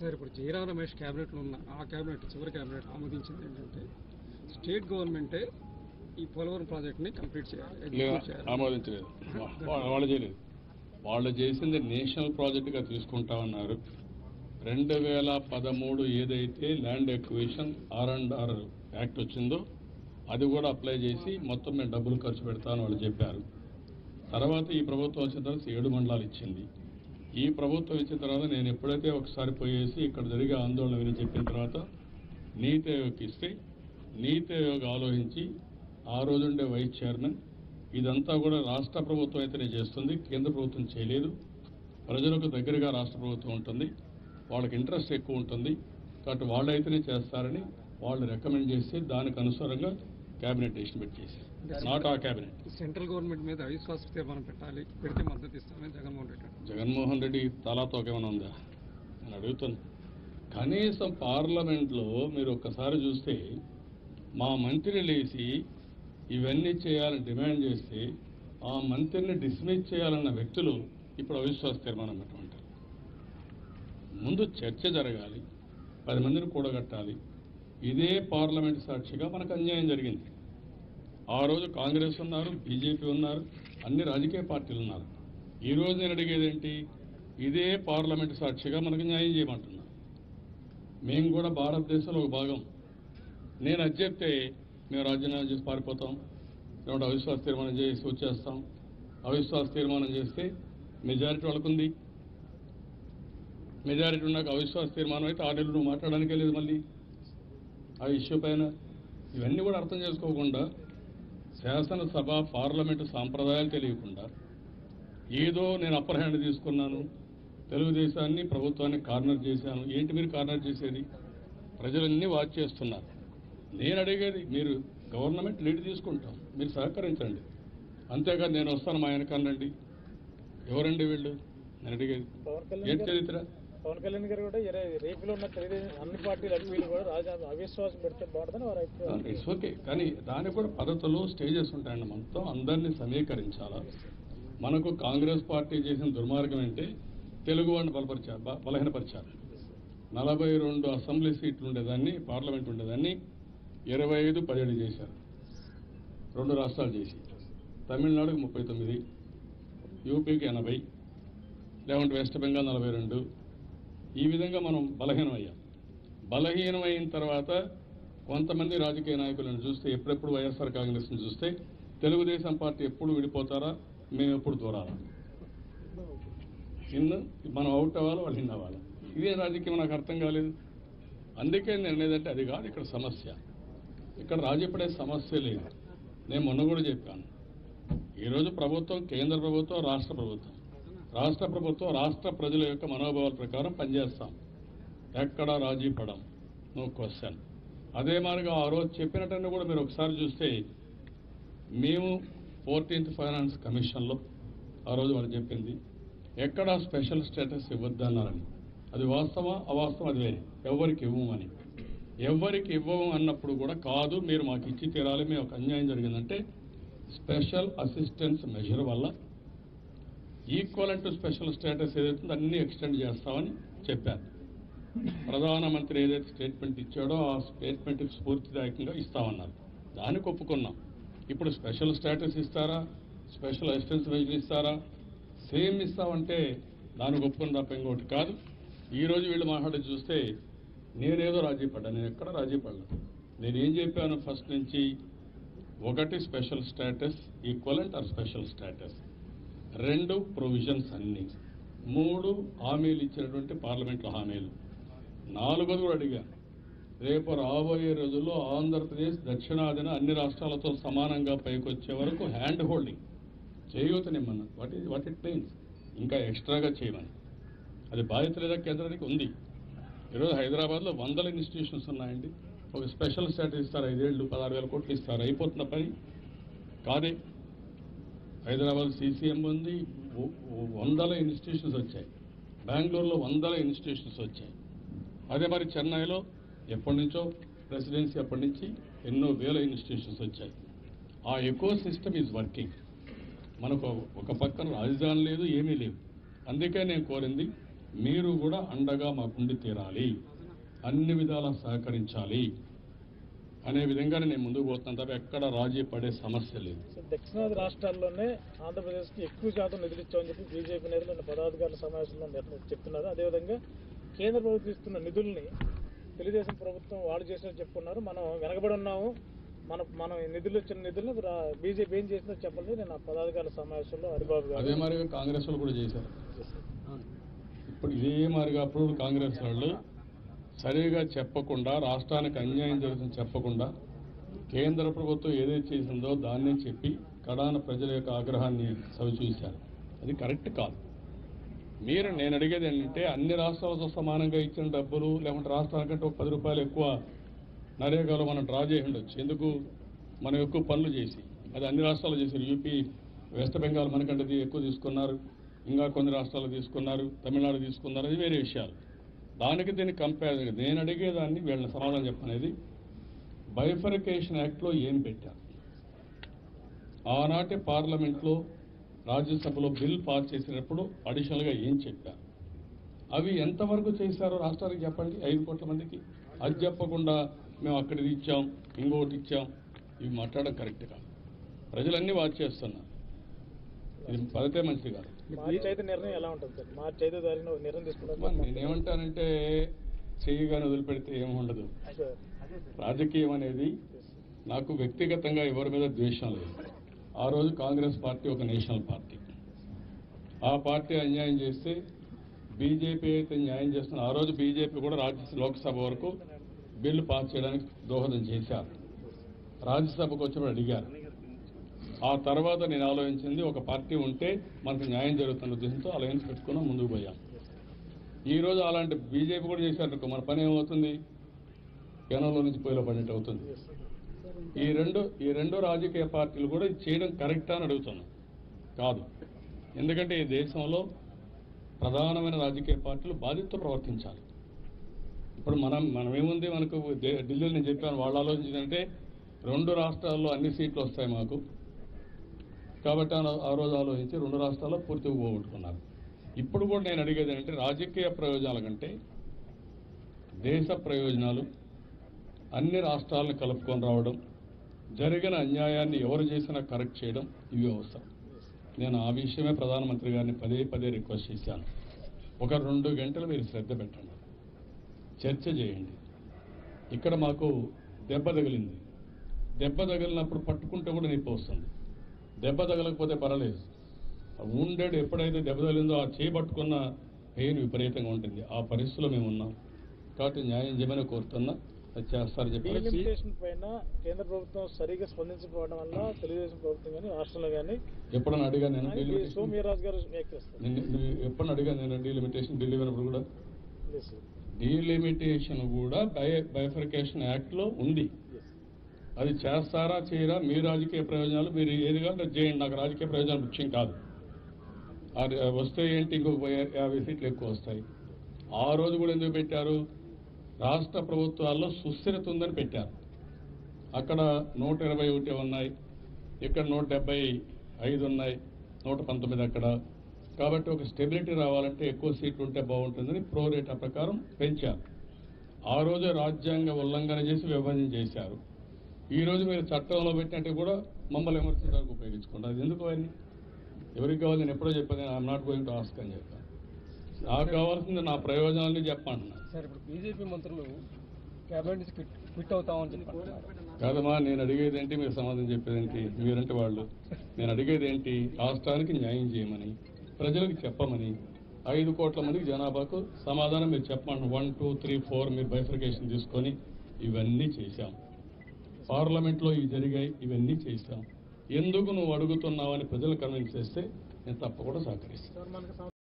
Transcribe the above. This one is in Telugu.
సార్ ఇప్పుడు జయరాం రమేష్ క్యాబినెట్లో ఉన్న ఆ క్యాబినెట్ చివరి క్యాబినెట్ ఆమోదించింది ఏంటంటే స్టేట్ గవర్నమెంటే ఈ పోలవరం ప్రాజెక్ట్ని కంప్లీట్ చేయాలి లేదా ఎగ్జిక్యూట్ చేయాలి ఆమోదించలేదు వా- వాళ్ళు చేయలేదు వాళ్ళు చేసింది నేషనల్ ప్రాజెక్టుగా తీసుకుంటామన్నారు రెండు వేల పదమూడు ఏదైతే land acquisition R and R act వచ్చిందో అది కూడా అప్లై చేసి మొత్తం మేము డబ్బులు ఖర్చు పెడతామని వాళ్ళు చెప్పారు తర్వాత ఈ ప్రభుత్వం వచ్చిన తర్వాత ఏడు మండలాలు ఇచ్చింది ఈ ప్రభుత్వం ఇచ్చిన తర్వాత నేను ఎప్పుడైతే ఒకసారి పోయేసి ఇక్కడ జరిగే ఆందోళన విని చెప్పిన తర్వాత నీతి ఆయోగ్కి ఇస్తే నీతి ఆయోగ్ ఆలోచించి ఆ రోజుండే వైస్ చైర్మన్ ఇదంతా కూడా రాష్ట్ర ప్రభుత్వం అయితేనే చేస్తుంది కేంద్ర ప్రభుత్వం చేయలేదు ప్రజలకు దగ్గరగా రాష్ట్ర ప్రభుత్వం ఉంటుంది వాళ్ళకి ఇంట్రెస్ట్ ఎక్కువ ఉంటుంది కాబట్టి వాళ్ళైతేనే చేస్తారని వాళ్ళు రికమెండ్ చేస్తే దానికి అనుసారంగా క్యాబినెట్ డెసిషన్ పెట్టి చేశారు నాట్ ఆ క్యాబినెట్ సెంట్రల్ గవర్నమెంట్ మీద అవిశ్వాస తీర్మానం పెట్టాలి పెడితే మద్దతు ఇస్తామని జగన్మోహన్ రెడ్డి అన్నారు. జగన్మోహన్ రెడ్డి తలాతోకేమైనా ఉందా నేను అడుగుతాను కనీసం పార్లమెంట్లో మీరు ఒక్కసారి చూస్తే మా మంత్రి లేచి ఇవన్నీ చేయాలని డిమాండ్ చేస్తే ఆ మంత్రిని డిస్మిస్ చేయాలన్న వ్యక్తులు ఇప్పుడు అవిశ్వాస తీర్మానం పెట్టమంటారు ముందు చర్చ జరగాలి పది మందిని కూడగట్టాలి ఇదే పార్లమెంట్ సాక్షిగా మనకు అన్యాయం జరిగింది ఆ రోజు కాంగ్రెస్ ఉన్నారు బీజేపీ ఉన్నారు అన్ని రాజకీయ పార్టీలు ఉన్నారు ఈ రోజు నేను అడిగేది ఏంటి ఇదే పార్లమెంట్ సాక్షిగా మనకు న్యాయం చేయమంటున్నా మేము కూడా భారతదేశంలో ఒక భాగం నేను అది చెప్తే మేము రాజీనామా చేసి పారిపోతాం లేకుంటే అవిశ్వాస తీర్మానం చేసి వచ్చేస్తాం అవిశ్వాస తీర్మానం చేస్తే మెజారిటీ వాళ్ళకుంది మెజారిటీ ఉన్నాక అవిశ్వాస తీర్మానం అయితే ఆరు నెలలు నువ్వు మాట్లాడడానికే లేదు మళ్ళీ ఆ ఇష్యూ పైన ఇవన్నీ కూడా అర్థం చేసుకోకుండా శాసనసభ పార్లమెంటు సాంప్రదాయాలు తెలియకుండా ఏదో నేను అప్పర్ హ్యాండ్ తీసుకున్నాను తెలుగుదేశాన్ని ప్రభుత్వాన్ని కార్నర్ చేశాను ఏంటి మీరు కార్నర్ చేసేది ప్రజలన్నీ వాచ్ చేస్తున్నారు నేను అడిగేది మీరు గవర్నమెంట్ లీడ్ తీసుకుంటాం మీరు సహకరించండి అంతేకాదు నేను వస్తాను మా వెనకాలండి ఎవరండి వీళ్ళు నేను అడిగేది పవన్ ఏం కళ్యాణ్ గారు చరిత్ర పవన్ కళ్యాణ్ గారు కూడా ఇరవై రేపులో ఉన్న తెలుగుదేశం అన్ని పార్టీలు ఎంపీలు కూడా రాజా అవిశ్వాసం పెడితే బాగుంటుందని వారి అభిప్రాయం ఇట్స్ ఓకే కానీ దానికి కూడా పద్ధతులు స్టేజెస్ ఉంటాయండి మొత్తం అందరినీ సమీకరించాలా మనకు కాంగ్రెస్ పార్టీ చేసిన దుర్మార్గం అంటే తెలుగు వాడిని బలపరిచారు బ- బలహీనపరిచారు నలభై రెండు అసెంబ్లీ సీట్లు ఉండేదాన్ని పార్లమెంట్ ఉండేదాన్ని ఇరవై ఐదు పదిహేడు చేశారు రెండు రాష్ట్రాలు చేసి తమిళనాడుకు ముప్పై తొమ్మిది యూపీకి ఎనభై లేకుంటే వెస్ట్ బెంగాల్ నలభై రెండు ఈ విధంగా మనం బలహీనమయ్యాం బలహీనమైన తర్వాత కొంతమంది రాజకీయ నాయకులను చూస్తే ఎప్పుడెప్పుడు వైఎస్ఆర్ కాంగ్రెస్ని చూస్తే తెలుగుదేశం పార్టీ ఎప్పుడు విడిపోతారా మేము ఎప్పుడు దూరాలా ఇన్ మనం అవుట్ అవ్వాలి వాళ్ళు ఇన్ అవ్వాలి ఇదే రాజకీయం నాకు అర్థం కాలేదు అందుకే నేను అనేదంటే అది కాదు ఇక్కడ సమస్య ఇక్కడ రాజీ పడే సమస్య లేదు నేను మొన్న కూడా చెప్పాను ఈరోజు ప్రభుత్వం కేంద్ర ప్రభుత్వం రాష్ట్ర ప్రభుత్వం రాష్ట్ర ప్రభుత్వం రాష్ట్ర ప్రజల యొక్క మనోభావాల ప్రకారం పనిచేస్తాం ఎక్కడ రాజీ పడం నో క్వశ్చన్ అదే మాదిరిగా ఆ రోజు చెప్పినట్టని కూడా మీరు ఒకసారి చూస్తే మేము ఫోర్టీన్త్ ఫైనాన్స్ కమిషన్లో ఆ రోజు వాళ్ళు చెప్పింది ఎక్కడ స్పెషల్ స్టేటస్ ఇవ్వద్దన్నారని అది వాస్తవా అవాస్తవం అది వేరే ఎవరికి ఇవ్వమని ఎవరికి ఇవ్వము అన్నప్పుడు కూడా కాదు మీరు మాకు ఇచ్చి తీరాలి మేము ఒక అన్యాయం జరిగిందంటే స్పెషల్ అసిస్టెన్స్ మెజర్ వల్ల ఈక్వల్ టు స్పెషల్ స్టేటస్ ఏదైతుందో అన్ని ఎక్స్టెండ్ చేస్తామని చెప్పారు ప్రధానమంత్రి ఏదైతే స్టేట్మెంట్ ఇచ్చాడో ఆ స్టేట్మెంట్కి స్ఫూర్తిదాయకంగా ఇస్తామన్నారు దానికి ఒప్పుకున్నాం ఇప్పుడు స్పెషల్ స్టేటస్ ఇస్తారా స్పెషల్ అసిస్టెన్స్ మెజర్ ఇస్తారా సేమ్ ఇస్తామంటే దానికి ఒప్పుకుని తప్ప ఇంకోటి కాదు ఈ రోజు వీళ్ళు మాట్లాడి చూస్తే నేనేదో రాజీ పడ్డా నేను ఎక్కడ రాజీ పడ్డా నేను ఏం చెప్పాను ఫస్ట్ నుంచి ఒకటి special status equivalent or special status రెండు ప్రొవిజన్స్ అన్ని మూడు హామీలు ఇచ్చినటువంటి పార్లమెంట్లో హామీలు నాలుగోది కూడా అడిగాను రేపు రాబోయే రోజుల్లో ఆంధ్రప్రదేశ్ దక్షిణాదిన అన్ని రాష్ట్రాలతో సమానంగా పైకొచ్చే వరకు హ్యాండ్ హోల్డింగ్ చేయూతనిమ్మన్నా what is what it means ఇంకా ఎక్స్ట్రాగా చేయమని అది బాధ్యత లేదా కేంద్రానికి ఉంది ఈరోజు హైదరాబాద్లో వందల ఇన్స్టిట్యూషన్స్ ఉన్నాయండి ఒక స్పెషల్ స్టేటస్ ఇస్తారు ఐదేళ్ళు పదహారు వేల కోట్లు ఇస్తారు అయిపోతున్న పని కాదే హైదరాబాద్ సీసీఎం ఉంది వ- వ- వందల ఇన్స్టిట్యూషన్స్ వచ్చాయి బెంగళూరులో వందల ఇన్స్టిట్యూషన్స్ వచ్చాయి అదే మరి చెన్నైలో ఎప్పటి నుంచో ప్రెసిడెన్సీ అప్పటి నుంచి ఎన్నో వేల ఇన్స్టిట్యూషన్స్ వచ్చాయి ఆ ఎకో సిస్టమ్ ఈజ్ వర్కింగ్ మనకు ఒక పక్కన రాజధాని లేదు ఏమీ లేవు అందుకే నేను కోరింది మీరు కూడా అండగా మాకుండి తీరాలి అన్ని విధాలా సహకరించాలి అనే విధంగానే నేను ముందుకు పోతున్నాను తప్ప ఎక్కడ రాజీ పడే సమస్య లేదు సో దక్షిణాది రాష్ట్రాల్లోనే ఆంధ్రప్రదేశ్కి ఎక్కువ శాతం నిధులు ఇచ్చామని చెప్పి బీజేపీ నేతలు నిన్న పదాధికారుల సమావేశంలో నిర్ణ- చెప్తున్నారు అదేవిధంగా కేంద్ర ప్రభుత్వం ఇస్తున్న నిధుల్ని తెలుగుదేశం ప్రభుత్వం వాళ్ళు చేసినట్టు చెప్పుకున్నారు మనం వెనకబడి ఉన్నాము మన మనం ఈ నిధులు వచ్చిన నిధులను బీజేపీ ఏం చేసిందో చెప్పాలని నేను ఆ పదాధికారుల సమావేశంలో హరిబాబు అదే గారు మాదిరిగా కాంగ్రెస్ వాళ్ళు కూడా చేశారు ఇప్పుడు ఇదే మాదిరిగా అప్పుడు కాంగ్రెస్ వాళ్ళు సరిగా చెప్పకుండా రాష్ట్రానికి అన్యాయం జరుగుతుంది చెప్పకుండా కేంద్ర ప్రభుత్వం ఏదైతే చేసిందో దాన్నే చెప్పి కడాన ప్రజల యొక్క ఆగ్రహాన్ని సవిచూశారు అది కరెక్ట్ కాదు మీరు నేను అడిగేది ఏంటంటే అన్ని రాష్ట్రాలతో సమానంగా ఇచ్చిన డబ్బులు లేకుంటే రాష్ట్రాల కంటే ఒక పది రూపాయలు ఎక్కువ నరేగాలో మనం డ్రా చేసి ఉండొచ్చు ఎందుకు మనం ఎక్కువ పనులు చేసి అది అన్ని రాష్ట్రాలు చేశారు యూపీ వెస్ట్ బెంగాల్ మనకంటే ఇది ఎక్కువ తీసుకున్నారు ఇంకా కొన్ని రాష్ట్రాలు తీసుకున్నారు తమిళనాడు తీసుకున్నారు అది వేరే విషయాలు దానికి దీనికి కంపేర్ నేను అడిగేదాన్ని వీళ్ళని సమాధానం చెప్పనేది బైఫరికేషన్ యాక్ట్లో ఏం పెట్టారు ఆనాటి పార్లమెంట్లో రాజ్యసభలో బిల్ పాస్ చేసినప్పుడు అడిషనల్గా ఏం చెప్పారు అవి ఎంతవరకు చేశారో రాష్ట్రానికి చెప్పండి ఐదు కోట్ల మందికి అది చెప్పకుండా మేము అక్కడిది ఇచ్చాం ఇంకొకటి ఇచ్చాం ఇవి మాట్లాడడం కరెక్ట్ కాదు ప్రజలన్నీ వాచ్ చేస్తున్నారు ఇది పదతే మంచిది కాదు మార్చి ఐదు నిర్ణయం ఎలా ఉంటుంది సార్ మార్చి ఐదో తారీఖున ఒక నిర్ణయం అమ్మా, తీసుకుంటారు నేనేమంటానంటే చెయ్యిగాని వదిలిపెడితే ఏముండదు సార్ రాజకీయం అనేది నాకు వ్యక్తిగతంగా ఎవరి మీద ద్వేషం లేదు ఆ రోజు కాంగ్రెస్ పార్టీ ఒక నేషనల్ పార్టీ ఆ పార్టీ అన్యాయం చేస్తే బీజేపీ అయితే న్యాయం చేస్తున్న ఆ రోజు బీజేపీ కూడా రాజ్య లోక్సభ వరకు బిల్లు పాస్ చేయడానికి దోహదం చేశారు రాజ్యసభకు వచ్చినప్పుడు అడిగారు ఆ తర్వాత నేను ఆలోచించింది ఒక పార్టీ ఉంటే మనకు న్యాయం జరుగుతున్న ఉద్దేశంతో అలయన్స్ పెట్టుకున్నాం ముందుకు పోయాం ఈ రోజు అలాంటి బీజేపీ కూడా చేశారనుకో మన పని ఏమవుతుంది జనంలో నుంచి పొయ్యిలో పడినట్టు అవుతుంది ఈ రెండు ఈ రెండు రాజకీయ పార్టీలు కూడా ఇది చేయడం కరెక్టా అని అడుగుతున్నాం కాదు ఎందుకంటే ఈ దేశంలో ప్రధానమైన రాజకీయ పార్టీలు బాధ్యతతో ప్రవర్తించాలి ఇప్పుడు మనం మనం ఏముంది మనకు దే- ఢిల్లీలో నేను చెప్పాను వాళ్ళు ఆలోచించిందంటే రెండు రాష్ట్రాల్లో అన్ని సీట్లు వస్తాయి మాకు కాబట్టి ఆ- ఆ రోజు ఆలోచించి రెండు రాష్ట్రాల్లో పూర్తిగా పోగొట్టుకున్నారు ఇప్పుడు కూడా నేను అడిగేది ఏంటంటే రాజకీయ ప్రయోజనాల కంటే దేశ ప్రయోజనాలు అన్ని రాష్ట్రాలను కలుపుకొని రావడం జరిగిన అన్యాయాన్ని ఎవరు చేసినా కరెక్ట్ చేయడం ఇవి అవసరం నేను ఆ విషయమే ప్రధానమంత్రి గారిని పదే పదే రిక్వెస్ట్ చేశాను ఒక రెండు గంటలు మీరు శ్రద్ధ పెట్టండి చర్చ చేయండి ఇక్కడ మాకు దెబ్బ తగిలింది దెబ్బ తగిలినప్పుడు పట్టుకుంటే కూడా నొప్పి వస్తుంది దెబ్బ తగలకపోతే పర్వాలేదు ఉండేడు ఎప్పుడైతే దెబ్బ తగిలిందో ఆ చేపట్టుకున్న పెయిన్ విపరీతంగా ఉంటుంది ఆ పరిస్థితిలో మేము ఉన్నాం కాబట్టి న్యాయం చేయమని కోరుతున్నా అది చేస్తారు చెప్పి డీలిమిటేషన్ పైన కేంద్ర ప్రభుత్వం సరిగా స్పందించకపోవడం వల్ల తెలుగుదేశం ప్రభుత్వం కానీ రాష్ట్రంలో కానీ ఎప్పుడన్నా అడిగా నేను డీలిమిటేషన్ సోమవీర్రాజు గారు వ్యాఖ్యాస్తారు నిన్ను- నువ్వు ఎప్పుడన్నా అడిగా నేను డీలిమిటేషన్ ఢిల్లీ వెళ్ళినప్పుడు కూడా Yes, sir. డీలిమిటేషన్ కూడా బై బైఫర్కేషన్ యాక్ట్లో ఉంది Yes. అది చేస్తారా చేయరా మీ రాజకీయ ప్రయోజనాలు మీరు ఏది కావాలంటే అది చేయండి నాకు రాజకీయ ప్రయోజనాలు ముఖ్యం కాదు అది వస్తే ఏంటి ఇంకొక యా- యాభై సీట్లు ఎక్కువ వస్తాయి ఆ రోజు కూడా ఎందుకు పెట్టారు రాష్ట్ర ప్రభుత్వాల్లో సుస్థిరత ఉందని పెట్టారు అక్కడ నూట ఇరవై ఒకటి ఉన్నాయి ఇక్కడ నూట డెబ్బై ఐదు ఉన్నాయి నూట పంతొమ్మిది అక్కడ కాబట్టి ఒక స్టెబిలిటీ రావాలంటే ఎక్కువ సీట్లు ఉంటే బాగుంటుందని ప్రో రేటా ప్రకారం పెంచారు ఆ రోజు రాజ్యాంగ ఉల్లంఘన చేసి విభజన చేశారు ఈ రోజు మీరు చట్టంలో పెట్టినట్టు కూడా మమ్మల్ని విమర్శించడానికి ఉపయోగించుకుంటారు అది ఎందుకు అని ఎవరికి కావాలి నేను ఎప్పుడో చెప్పాను I'm not going to ask అని చెప్పాను నాకు కావాల్సింది నా ప్రయోజనాలని చెప్పంటున్నాను సార్ ఇప్పుడు బీజేపీ మంత్రులు క్యాబినెట్ నుంచి క్విట్ క్విట్ అవుతామని చెప్పి అంటున్నారు. కాదమ్మా నేను అడిగేది ఏంటి మీరు సమాధానం చెప్పేది ఏంటి మీరంటే వాళ్ళు నేను అడిగేది ఏంటి రాష్ట్రానికి న్యాయం చేయమని ప్రజలకు చెప్పమని ఐదు కోట్ల మందికి జనాభాకు సమాధానం మీరు చెప్పమంటారు వన్ టూ త్రీ ఫోర్ మీరు బైఫర్కేషన్ తీసుకొని ఇవన్నీ చేశాం పార్లమెంట్లో ఇవి జరిగాయి ఇవన్నీ చేశాం ఎందుకు నువ్వు అడుగుతున్నావని ప్రజలు కన్విన్స్ చేస్తే నేను తప్పకుండా సహకరిస్తాను సార్ మనకు